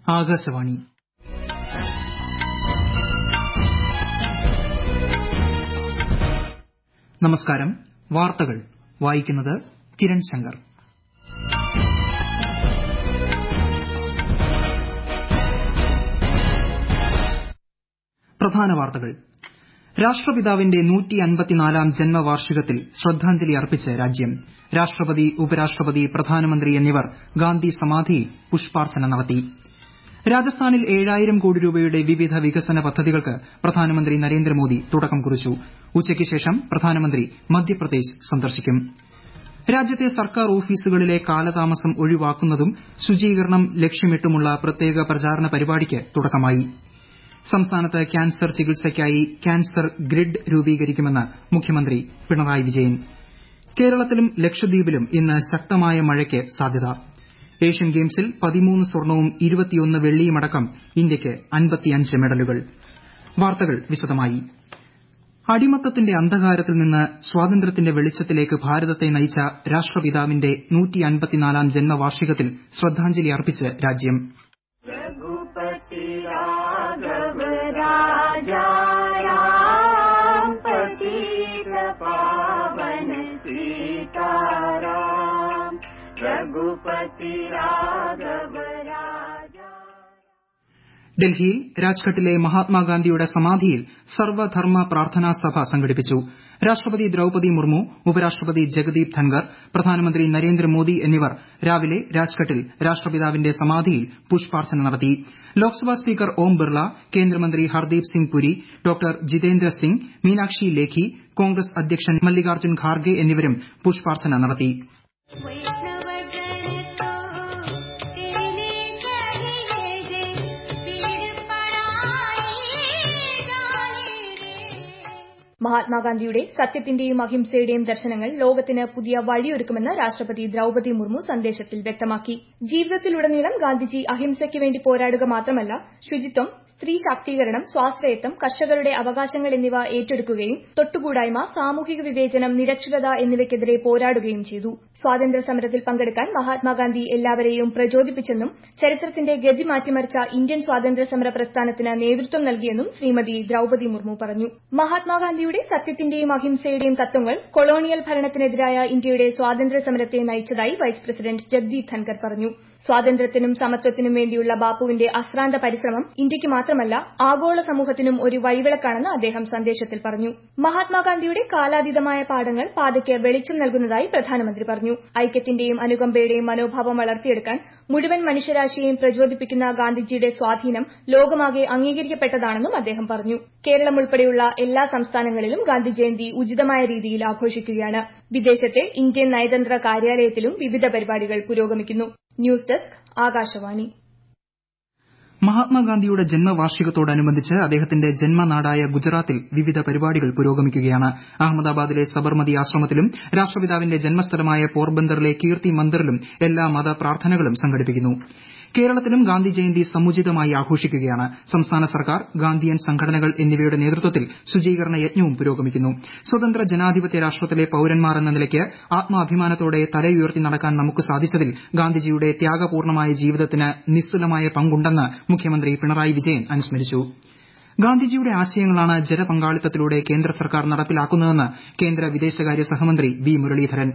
ആകാശവാണി നമസ്കാരം വാർത്തകൾ വായിക്കുന്നത് കിരൺ ശങ്കർ പ്രധാന വാർത്തകൾ രാഷ്ട്രപിതാവിന്റെ നൂറ്റിയൻപത്തിനാലാം ജന്മവാർഷികത്തിൽ ശ്രദ്ധാഞ്ജലി അർപ്പിച്ച് രാജ്യം രാഷ്ട്രപതി ഉപരാഷ്ട്രപതി പ്രധാനമന്ത്രി എന്നിവർ ഗാന്ധി സമാധിയിൽ പുഷ്പാർച്ചന നടത്തി രാജസ്ഥാനിൽ ഏഴായിരം കോടി രൂപയുടെ വിവിധ വികസന പദ്ധതികൾക്ക് പ്രധാനമന്ത്രി നരേന്ദ്രമോദി തുടക്കം കുറിച്ചു ഉച്ചയ്ക്ക് ശേഷം പ്രധാനമന്ത്രി മധ്യപ്രദേശ് സന്ദർശിക്കും രാജ്യത്തെ സർക്കാർ ഓഫീസുകളിലെ കാലതാമസം ഒഴിവാക്കുന്നതും ശുചീകരണം ലക്ഷ്യമിട്ടുമുള്ള പ്രത്യേക പ്രചാരണ പരിപാടിക്ക് തുടക്കമായി സംസ്ഥാനത്ത് ക്യാൻസർ ചികിത്സയ്ക്കായി ക്യാൻസർ ഗ്രിഡ് രൂപീകരിക്കുമെന്ന് മുഖ്യമന്ത്രി പിണറായി വിജയൻ കേരളത്തിലും ലക്ഷദ്വീപിലും ഇന്ന് ശക്തമായ മഴയ്ക്ക് സാധ്യത ഏഷ്യൻ ഗെയിംസിൽ പതിമൂന്ന് സ്വർണവും ഇരുപത്തിയൊന്ന് വെള്ളിയുമടക്കം ഇന്ത്യയ്ക്ക് അൻപത്തിയഞ്ച് മെഡലുകൾ വാർത്തകൾ വിശദമായി അടിമത്തത്തിന്റെ അന്ധകാരത്തിൽ നിന്ന് സ്വാതന്ത്ര്യത്തിന്റെ വെളിച്ചത്തിലേക്ക് ഭാരതത്തെ നയിച്ച രാഷ്ട്രപിതാവിന്റെ നൂറ്റിയൻപത്തിനാലാം ജന്മവാർഷികത്തിൽ ശ്രദ്ധാഞ്ജലി അർപ്പിച്ച് രാജ്യം रघुपति राघव राजा राम पतित पावन सीताराम रघुपति राघव राजा ഡൽഹിയിൽ രാജ്ഘട്ടിലെ മഹാത്മാഗാന്ധിയുടെ സമാധിയിൽ സർവ്വധർമ്മ പ്രാർത്ഥനാ സഭ സംഘടിപ്പിച്ചു രാഷ്ട്രപതി ദ്രൌപതി മുർമു ഉപരാഷ്ട്രപതി ജഗദീപ് ധൻകർ പ്രധാനമന്ത്രി നരേന്ദ്രമോദി എന്നിവർ രാവിലെ രാജ്ഘട്ടിൽ രാഷ്ട്രപിതാവിന്റെ സമാധിയിൽ പുഷ്പാർച്ചന നടത്തി ലോക്സഭാ സ്പീക്കർ ഓം ബിർള കേന്ദ്രമന്ത്രി ഹർദീപ് സിംഗ് പുരി ഡോ ജിതേന്ദ്ര സിംഗ് മീനാക്ഷി ലേഖി കോൺഗ്രസ് അധ്യക്ഷൻ മല്ലികാർജ്ജുൻ ഖാർഗെ എന്നിവരും പുഷ്പാർച്ചന നടത്തി वैष्णवजन तो तेने कहिए जे पीड़ पराई जाने रे മഹാത്മാഗാന്ധിയുടെ സത്യത്തിന്റെയും അഹിംസയുടെയും ദർശനങ്ങൾ ലോകത്തിന് പുതിയ വഴിയൊരുക്കുമെന്ന് രാഷ്ട്രപതി ദ്രൌപതി മുർമു സന്ദേശത്തിൽ വ്യക്തമാക്കി ജീവിതത്തിലുടനീളം ഗാന്ധിജി അഹിംസയ്ക്ക് വേണ്ടി പോരാടുക മാത്രമല്ല ശുചിത്വം സ്ത്രീ ശാക്തീകരണം സ്വാശ്രയത്വം കർഷകരുടെ അവകാശങ്ങൾ എന്നിവ ഏറ്റെടുക്കുകയും തൊട്ടുകൂടായ്മ സാമൂഹിക വിവേചനം നിരക്ഷരത എന്നിവയ്ക്കെതിരെ പോരാടുകയും ചെയ്തു സ്വാതന്ത്ര്യ സമരത്തിൽ പങ്കെടുക്കാൻ മഹാത്മാഗാന്ധി എല്ലാവരെയും പ്രചോദിപ്പിച്ചെന്നും ചരിത്രത്തിന്റെ ഗതി മാറ്റിമറിച്ച ഇന്ത്യൻ സ്വാതന്ത്ര്യ സമര പ്രസ്ഥാനത്തിന് നേതൃത്വം നൽകിയെന്നും ശ്രീമതി ദ്രൌപതി മുർമു പറഞ്ഞു മഹാത്മാഗാന്ധിയുടെ സത്യത്തിന്റെയും അഹിംസയുടെയും തത്വങ്ങൾ കൊളോണിയൽ ഭരണത്തിനെതിരായ ഇന്ത്യയുടെ സ്വാതന്ത്ര്യ സമരത്തെ നയിച്ചതായി വൈസ് പ്രസിഡന്റ് ജഗ്ദീപ് ധൻകർ പറഞ്ഞു സ്വാതന്ത്ര്യത്തിനും സമത്വത്തിനും വേണ്ടിയുള്ള ബാപ്പുവിന്റെ അശ്രാന്ത പരിശ്രമം ഇന്ത്യയ്ക്ക് മാത്രമല്ല ആഗോള സമൂഹത്തിനും ഒരു വഴിവിളക്കാണെന്ന് അദ്ദേഹം സന്ദേശത്തിൽ പറഞ്ഞു മഹാത്മാഗാന്ധിയുടെ കാലാതീതമായ പാഠങ്ങൾ പാതയ്ക്ക് വെളിച്ചം നൽകുന്നതായി പ്രധാനമന്ത്രി പറഞ്ഞു ഐക്യത്തിന്റെയും അനുകമ്പയുടെയും മനോഭാവം വളർത്തിയെടുക്കാൻ മുഴുവൻ മനുഷ്യരാശിയെയും പ്രചോദിപ്പിക്കുന്ന ഗാന്ധിജിയുടെ സ്വാധീനം ലോകമാകെ അംഗീകരിക്കപ്പെട്ടതാണെന്നും അദ്ദേഹം പറഞ്ഞു കേരളം ഉൾപ്പെടെയുള്ള എല്ലാ സംസ്ഥാനങ്ങളിലും ഗാന്ധി ജയന്തി ഉചിതമായ രീതിയിൽ ആഘോഷിക്കുകയാണ് വിദേശത്തെ ഇന്ത്യൻ നയതന്ത്ര കാര്യാലയത്തിലും വിവിധ പരിപാടികൾ പുരോഗമിക്കുന്നു ന്യൂസ് ഡെസ്ക് ആകാശവാണി മഹാത്മാഗാന്ധിയുടെ ജന്മവാർഷികത്തോടനുബന്ധിച്ച് അദ്ദേഹത്തിന്റെ ജന്മനാടായ ഗുജറാത്തിൽ വിവിധ പരിപാടികൾ പുരോഗമിക്കുകയാണ് അഹമ്മദാബാദിലെ സബർമതി ആശ്രമത്തിലും രാഷ്ട്രപിതാവിന്റെ ജന്മസ്ഥലമായ പോർബന്തറിലെ കീർത്തി മന്ദിറിലും എല്ലാ മത പ്രാർത്ഥനകളും സംഘടിപ്പിക്കുന്നു കേരളത്തിലും ഗാന്ധി ജയന്തി സമുചിതമായി ആഘോഷിക്കുകയാണ് സംസ്ഥാന സർക്കാർ ഗാന്ധിയൻ സംഘടനകൾ എന്നിവയുടെ നേതൃത്വത്തിൽ ശുചീകരണ യജ്ഞവും പുരോഗമിക്കുന്നു സ്വതന്ത്ര ജനാധിപത്യ രാഷ്ട്രത്തിലെ പൌരന്മാർ എന്ന നിലയ്ക്ക് ആത്മാഭിമാനത്തോടെ തലയുയർത്തി നടക്കാൻ നമുക്ക് സാധിച്ചതിൽ ഗാന്ധിജിയുടെ ത്യാഗപൂർണ്ണമായ ജീവിതത്തിന് നിസ്തുലമായ പങ്കുണ്ടെന്ന് മുഖ്യമന്ത്രി പിണറായി വിജയൻ അനുസ്മരിച്ചു ഗാന്ധിജിയുടെ ആശയങ്ങളാണ് ജനപങ്കാളിത്തത്തിലൂടെ കേന്ദ്ര സർക്കാർ നടപ്പിലാക്കുന്നതെന്ന് കേന്ദ്ര വിദേശകാര്യ സഹമന്ത്രി വി മുരളീധരൻ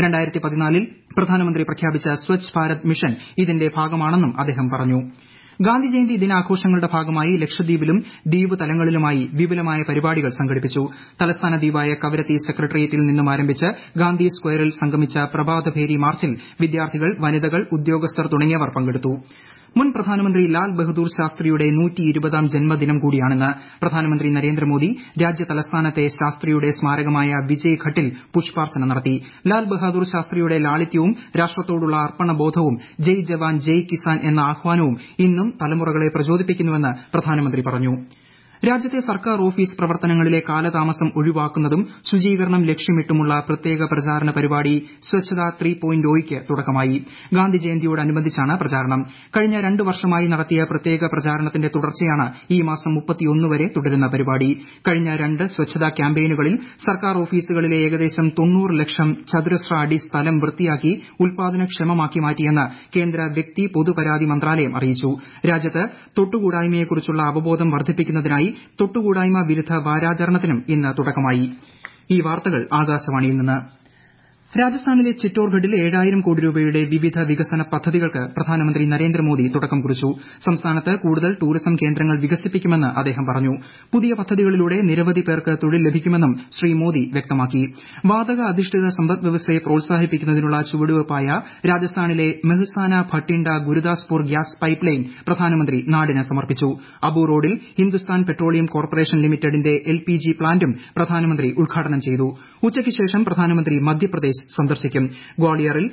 ൽ പ്രധാനമന്ത്രി പ്രഖ്യാപിച്ച സ്വച്ഛ് ഭാരത് മിഷൻ ഇതിന്റെ ഭാഗമാണെന്നും അദ്ദേഹം പറഞ്ഞു ഗാന്ധി ജയന്തി ദിനാഘോഷങ്ങളുടെ ഭാഗമായി ലക്ഷദ്വീപിലും ദ്വീപ് തലങ്ങളിലുമായി വിപുലമായ പരിപാടികൾ സംഘടിപ്പിച്ചു തലസ്ഥാന ദ്വീപായ കവരത്തി സെക്രട്ടേറിയറ്റിൽ നിന്നും ആരംഭിച്ച് ഗാന്ധി സ്ക്വയറിൽ സംഗമിച്ച പ്രഭാതഭേരി മാർച്ചിൽ വിദ്യാർത്ഥികൾ വനിതകൾ ഉദ്യോഗസ്ഥർ തുടങ്ങിയവർ പങ്കെടുത്തു മുൻ പ്രധാനമന്ത്രി ലാൽ ബഹദൂർ ശാസ്ത്രിയുടെ നൂറ്റിയിരുപതാം ജന്മദിനം കൂടിയാണിന്ന് പ്രധാനമന്ത്രി നരേന്ദ്രമോദി രാജ്യതലസ്ഥാനത്തെ ശാസ്ത്രിയുടെ സ്മാരകമായ വിജയ് ഘട്ടിൽ പുഷ്പാർച്ചന നടത്തി ലാൽ ബഹാദൂർ ശാസ്ത്രിയുടെ ലാളിത്യവും രാഷ്ട്രത്തോടുള്ള അർപ്പണബോധവും ജയ് ജവാൻ ജയ് കിസാൻ എന്ന ആഹ്വാനവും ഇന്നും തലമുറകളെ പ്രചോദിപ്പിക്കുന്നുവെന്ന് പ്രധാനമന്ത്രി പറഞ്ഞു രാജ്യത്തെ സർക്കാർ ഓഫീസ് പ്രവർത്തനങ്ങളിലെ കാലതാമസം ഒഴിവാക്കുന്നതും ശുചീകരണം ലക്ഷ്യമിട്ടുമുള്ള പ്രത്യേക പ്രചാരണ പരിപാടി സ്വച്ഛത ത്രീ പോയിന്റ് ഒയ്ക്ക് തുടക്കമായി ഗാന്ധി ജയന്തിയോടനുബന്ധിച്ചാണ് പ്രചാരണം കഴിഞ്ഞ രണ്ട് വർഷമായി നടത്തിയ പ്രത്യേക പ്രചാരണത്തിന്റെ തുടർച്ചയാണ് ഈ മാസം വരെ തുടരുന്ന പരിപാടി കഴിഞ്ഞ രണ്ട് സ്വച്ഛതാ ക്യാമ്പയിനുകളിൽ സർക്കാർ ഓഫീസുകളിലെ ഏകദേശം തൊണ്ണൂറ് ലക്ഷം ചതുരശ്ര അടി സ്ഥലം വൃത്തിയാക്കി ഉൽപാദനക്ഷമമാക്കി മാറ്റിയെന്ന് കേന്ദ്ര വ്യക്തി പൊതുപരാതി മന്ത്രാലയം അറിയിച്ചു രാജ്യത്ത് തൊട്ടുകൂടായ്മയെക്കുറിച്ചുള്ള അവബോധം വർദ്ധിപ്പിക്കുന്നതിനായി തൊട്ടുകൂടായ്മ വിരുദ്ധ വാരാചരണത്തിനും ഇന്ന് തുടക്കമായി ഈ വാർത്തകൾ ആകാശവാണിയിൽ നിന്ന് രാജസ്ഥാനിലെ ചിറ്റോർഗഡിൽ ഏഴായിരം കോടി രൂപയുടെ വിവിധ വികസന പദ്ധതികൾക്ക് പ്രധാനമന്ത്രി നരേന്ദ്രമോദി തുടക്കം കുറിച്ചു സംസ്ഥാനത്ത് കൂടുതൽ ടൂറിസം കേന്ദ്രങ്ങൾ വികസിപ്പിക്കുമെന്ന് അദ്ദേഹം പറഞ്ഞു പുതിയ പദ്ധതികളിലൂടെ നിരവധി പേർക്ക് തൊഴിൽ ലഭിക്കുമെന്നും ശ്രീ മോദി വ്യക്തമാക്കി വാതക അധിഷ്ഠിത സമ്പദ് വ്യവസ്ഥയെ പ്രോത്സാഹിപ്പിക്കുന്നതിനുള്ള ചുവടുവയ്പായ രാജസ്ഥാനിലെ Mehsana Bathinda Gurdaspur gas pipeline പ്രധാനമന്ത്രി നാടിന് സമർപ്പിച്ചു അബു റോഡിൽ ഹിന്ദുസ്ഥാൻ പെട്രോളിയം കോർപ്പറേഷൻ ലിമിറ്റഡിന്റെ എൽ പി ജി പ്ലാന്റും പ്രധാനമന്ത്രി ഉദ്ഘാടനം ചെയ്തു ഉച്ചയ്ക്ക് ശേഷം പ്രധാനമന്ത്രി മധ്യപ്രദേശ് സന്ദർശിക്കും ഗ്വാളിയറിൽ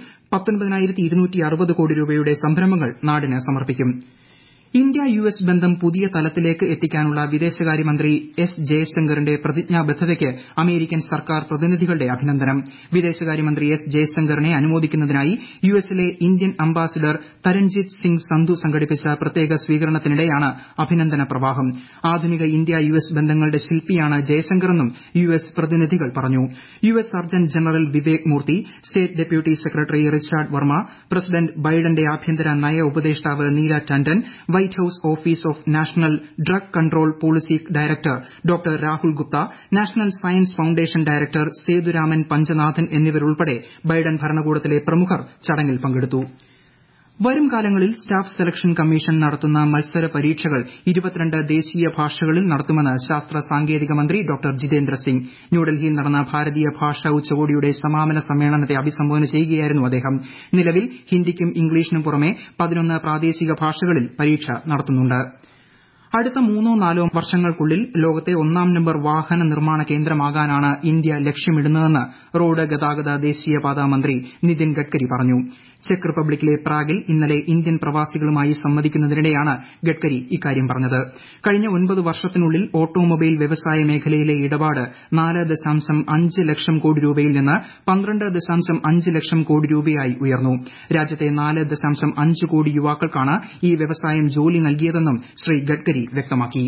കോടി രൂപയുടെ സംരംഭങ്ങൾ നാടിന് സമർപ്പിക്കും ഇന്ത്യ യു എസ് ബന്ധം പുതിയ തലത്തിലേക്ക് എത്തിക്കാനുള്ള വിദേശകാര്യമന്ത്രി എസ് ജയശങ്കറിന്റെ പ്രതിജ്ഞാബദ്ധതയ്ക്ക് അമേരിക്കൻ സർക്കാർ പ്രതിനിധികളുടെ അഭിനന്ദനം വിദേശകാര്യമന്ത്രി എസ് ജയശങ്കറിനെ അനുമോദിക്കുന്നതിനായി യു എസിലെ ഇന്ത്യൻ അംബാസിഡർ തരൺജിത് സിംഗ് സന്ധു സംഘടിപ്പിച്ച പ്രത്യേക സ്വീകരണത്തിനിടെയാണ് അഭിനന്ദന പ്രവാഹം ആധുനിക ഇന്ത്യ യു എസ് ബന്ധങ്ങളുടെ ശില്പിയാണ് ജയശങ്കറെന്നും യു എസ് പ്രതിനിധികൾ പറഞ്ഞു U S surgeon general Vivek Murthy state deputy secretary Richard Verma president ബൈഡന്റെ ആഭ്യന്തര നയ ഉപദേഷ്ടാവ് Neera Tanden white house office of national drug control policy director doctor Rahul Gupta national science foundation director Sethuraman Panchanathan എന്നിവരുൾപ്പെടെ ബൈഡൻ ഭരണകൂടത്തിലെ പ്രമുഖർ ചടങ്ങിൽ പങ്കെടുത്തു വരും കാലങ്ങളിൽ സ്റ്റാഫ് സെലക്ഷൻ കമ്മീഷൻ നടത്തുന്ന മത്സര പരീക്ഷകൾ ദേശീയ ഭാഷകളിൽ നടത്തുമെന്ന് ശാസ്ത്ര സാങ്കേതിക മന്ത്രി ഡോക്ടർ ജിതേന്ദ്ര സിംഗ് ന്യൂഡൽഹിയിൽ നടന്ന ഭാരതീയ ഭാഷാ ഉച്ചകോടിയുടെ സമാപന സമ്മേളനത്തെ അഭിസംബോധന ചെയ്യുകയായിരുന്നു അദ്ദേഹം നിലവിൽ ഹിന്ദിക്കും ഇംഗ്ലീഷിനും പുറമെ പതിനൊന്ന് പ്രാദേശിക ഭാഷകളിൽ പരീക്ഷ നടത്തുന്നുണ്ട് അടുത്ത മൂന്നോ നാലോ വർഷങ്ങൾക്കുള്ളിൽ ലോകത്തെ ഒന്നാം നമ്പർ വാഹന നിർമ്മാണ കേന്ദ്രമാകാനാണ് ഇന്ത്യ ലക്ഷ്യമിടുന്നതെന്ന് റോഡ് ഗതാഗത ദേശീയപാത മന്ത്രി നിതിൻ ഗഡ്കരി പറഞ്ഞു ചെക്ക് റിപ്പബ്ലിക്കിലെ പ്രാഗിൽ ഇന്നലെ ഇന്ത്യൻ പ്രവാസികളുമായി സംവദിക്കുന്നതിനിടെയാണ് ഗഡ്കരി ഇക്കാര്യം പറഞ്ഞത് കഴിഞ്ഞ ഒൻപത് വർഷത്തിനുള്ളിൽ ഓട്ടോമൊബൈൽ വ്യവസായ മേഖലയിലെ ഇടപാട് നാല് ദശാംശം അഞ്ച് ലക്ഷം കോടി രൂപയിൽ നിന്ന് പന്ത്രണ്ട് ദശാംശം അഞ്ച് ലക്ഷം കോടി രൂപയായി ഉയർന്നു രാജ്യത്തെ നാല് ദശാംശം അഞ്ച് കോടി യുവാക്കൾക്കാണ് ഈ വ്യവസായം ജോലി നൽകിയതെന്നും ശ്രീ ഗഡ്കരി വ്യക്തമാക്കി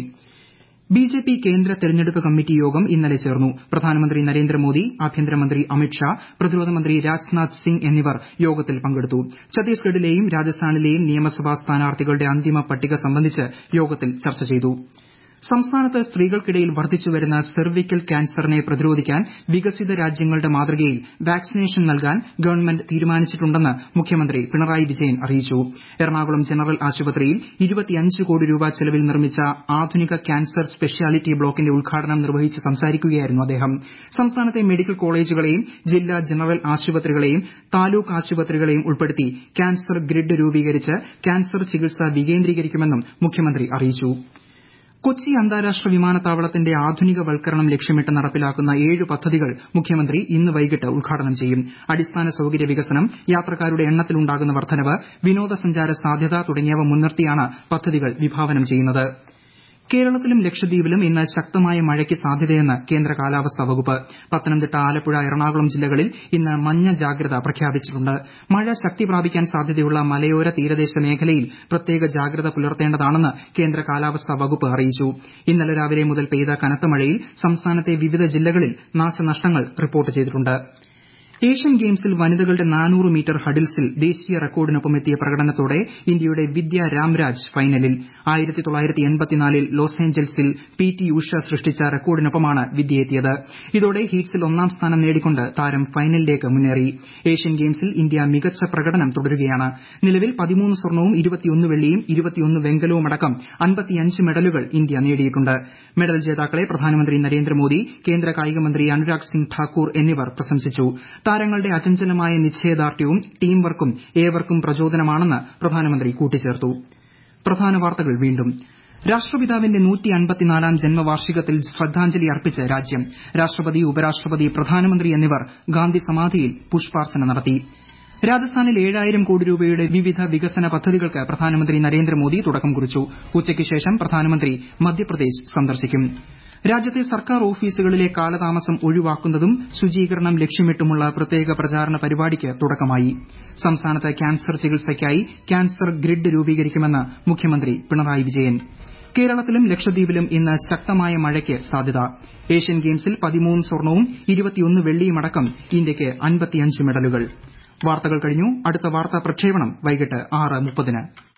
ബിജെപി കേന്ദ്ര തെരഞ്ഞെടുപ്പ് കമ്മിറ്റി യോഗം ഇന്നലെ ചേർന്നു പ്രധാനമന്ത്രി നരേന്ദ്രമോദി ആഭ്യന്തരമന്ത്രി അമിത്ഷാ പ്രതിരോധ മന്ത്രി രാജ്നാഥ് സിംഗ് എന്നിവർ യോഗത്തിൽ പങ്കെടുത്തു ഛത്തീസ്ഗഡിലെയും രാജസ്ഥാനിലെയും നിയമസഭാ സ്ഥാനാർത്ഥികളുടെ അന്തിമ പട്ടിക സംബന്ധിച്ച് യോഗത്തിൽ ചർച്ച ചെയ്തു സംസ്ഥാനത്ത് സ്ത്രീകൾക്കിടയിൽ വർദ്ധിച്ചുവരുന്ന സെർവിക്കൽ ക്യാൻസറിനെ പ്രതിരോധിക്കാൻ വികസിത രാജ്യങ്ങളുടെ മാതൃകയിൽ വാക്സിനേഷൻ നൽകാൻ ഗവൺമെന്റ് തീരുമാനിച്ചിട്ടുണ്ടെന്ന് മുഖ്യമന്ത്രി പിണറായി വിജയൻ അറിയിച്ചു എറണാകുളം ജനറൽ ആശുപത്രിയിൽ കോടി രൂപ ചെലവിൽ നിർമ്മിച്ച ആധുനിക ക്യാൻസർ സ്പെഷ്യാലിറ്റി ബ്ലോക്കിന്റെ ഉദ്ഘാടനം നിർവഹിച്ച് സംസാരിക്കുകയായിരുന്നു അദ്ദേഹം സംസ്ഥാനത്തെ മെഡിക്കൽ കോളേജുകളെയും ജില്ലാ ജനറൽ ആശുപത്രികളെയും താലൂക്ക് ആശുപത്രികളെയും ഉൾപ്പെടുത്തി ക്യാൻസർ ഗ്രിഡ് രൂപീകരിച്ച് ക്യാൻസർ ചികിത്സ വികേന്ദ്രീകരിക്കുമെന്നും മുഖ്യമന്ത്രി അറിയിച്ചു കൊച്ചി അന്താരാഷ്ട്ര വിമാനത്താവളത്തിന്റെ ആധുനികവൽക്കരണം ലക്ഷ്യമിട്ട് നടപ്പിലാക്കുന്ന ഏഴ് പദ്ധതികൾ മുഖ്യമന്ത്രി ഇന്ന് വൈകിട്ട് ഉദ്ഘാടനം ചെയ്യും അടിസ്ഥാന സൌകര്യ വികസനം യാത്രക്കാരുടെ എണ്ണത്തിലുണ്ടാകുന്ന വർദ്ധനവ് വിനോദസഞ്ചാര സാധ്യത തുടങ്ങിയവ മുൻനിർത്തിയാണ് പദ്ധതികൾ വിഭാവനം ചെയ്യുന്നത് കേരളത്തിലും ലക്ഷദ്വീപിലും ഇന്ന് ശക്തമായ മഴയ്ക്ക് സാധ്യതയെന്ന് കേന്ദ്ര കാലാവസ്ഥാ വകുപ്പ് പത്തനംതിട്ട ആലപ്പുഴ എറണാകുളം ജില്ലകളിൽ ഇന്ന് മഞ്ഞ ജാഗ്രത പ്രഖ്യാപിച്ചിട്ടുണ്ട് മഴ ശക്തി പ്രാപിക്കാൻ സാധ്യതയുള്ള മലയോര തീരദേശ മേഖലയിൽ പ്രത്യേക ജാഗ്രത പുലർത്തേണ്ടതാണെന്ന് കേന്ദ്ര കാലാവസ്ഥാ വകുപ്പ് അറിയിച്ചു ഇന്നലെ രാവിലെ മുതൽ പെയ്ത കനത്ത മഴയിൽ സംസ്ഥാനത്തെ വിവിധ ജില്ലകളിൽ നാശനഷ്ടങ്ങൾ റിപ്പോർട്ട് ചെയ്തിട്ടുണ്ട് ഏഷ്യൻ ഗെയിംസിൽ വനിതകളുടെ നാനൂറ് മീറ്റർ ഹഡിൽസിൽ ദേശീയ റെക്കോർഡിനൊപ്പം എത്തിയ പ്രകടനത്തോടെ ഇന്ത്യയുടെ വിദ്യ രാംരാജ് ഫൈനലിൽ ൽ ലോസ് ഏഞ്ചൽസിൽ പി ടി ഉഷ സൃഷ്ടിച്ച റെക്കോർഡിനൊപ്പമാണ് വിദ്യ എത്തിയത് ഇതോടെ ഹീറ്റ്സിൽ ഒന്നാം സ്ഥാനം നേടിക്കൊണ്ട് താരം ഫൈനലിലേക്ക് മുന്നേറി ഏഷ്യൻ ഗെയിംസിൽ ഇന്ത്യ മികച്ച പ്രകടനം തുടരുകയാണ് നിലവിൽ പതിമൂന്ന് സ്വർണവും ഇരുപത്തിയൊന്ന് വെള്ളിയും ഇരുപത്തിയൊന്ന് വെങ്കലവുമടക്കം അൻപത്തിയഞ്ച് മെഡലുകൾ ഇന്ത്യ നേടിയിട്ടുണ്ട് മെഡൽ ജേതാക്കളെ പ്രധാനമന്ത്രി നരേന്ദ്രമോദി കേന്ദ്ര കായികമന്ത്രി അനുരാഗ് സിംഗ് ഠാക്കൂർ എന്നിവർ പ്രശംസിച്ചു താരങ്ങളുടെ അചഞ്ചലമായ നിശ്ചയദാർഢ്യവും ടീം വർക്കും ഏവർക്കും പ്രചോദനമാണെന്ന് പ്രധാനമന്ത്രി കൂട്ടിച്ചേർത്തു പ്രധാന വാർത്തകൾ വീണ്ടും രാഷ്ട്രപിതാവിന്റെ നൂറ്റിയൻപത്തിനാലാം ജന്മവാർഷികത്തിൽ ശ്രദ്ധാഞ്ജലി അർപ്പിച്ച് രാജ്യം രാഷ്ട്രപതി ഉപരാഷ്ട്രപതി പ്രധാനമന്ത്രി എന്നിവർ ഗാന്ധി സമാധിയിൽ പുഷ്പാർച്ചന നടത്തി രാജസ്ഥാനിൽ ഏഴായിരം കോടി രൂപയുടെ വിവിധ വികസന പദ്ധതികൾക്ക് പ്രധാനമന്ത്രി നരേന്ദ്രമോദി തുടക്കം കുറിച്ചു ഉച്ചയ്ക്ക് ശേഷം പ്രധാനമന്ത്രി മധ്യപ്രദേശ് സന്ദർശിക്കും രാജ്യത്തെ സർക്കാർ ഓഫീസുകളിലെ കാലതാമസം ഒഴിവാക്കുന്നതും ശുചീകരണം ലക്ഷ്യമിട്ടുമുള്ള പ്രത്യേക പ്രചാരണ പരിപാടിക്ക് തുടക്കമായി സംസ്ഥാനത്ത് ക്യാൻസർ ചികിത്സയ്ക്കായി ക്യാൻസർ ഗ്രിഡ് രൂപീകരിക്കുമെന്ന് മുഖ്യമന്ത്രി പിണറായി വിജയൻ കേരളത്തിലും ലക്ഷദ്വീപിലും ഇന്ന് ശക്തമായ മഴയ്ക്ക് സാധ്യത ഏഷ്യൻ ഗെയിംസിൽ പതിമൂന്ന് സ്വർണവും ഇരുപത്തിയൊന്ന് വെള്ളിയുമടക്കം ഇന്ത്യയ്ക്ക് അൻപത്തിയഞ്ച് മെഡലുകൾ വാർത്തകൾ കഴിഞ്ഞു അടുത്ത വാർത്താ പ്രക്ഷേപണം വൈകിട്ട് ആറ് മുപ്പതിന്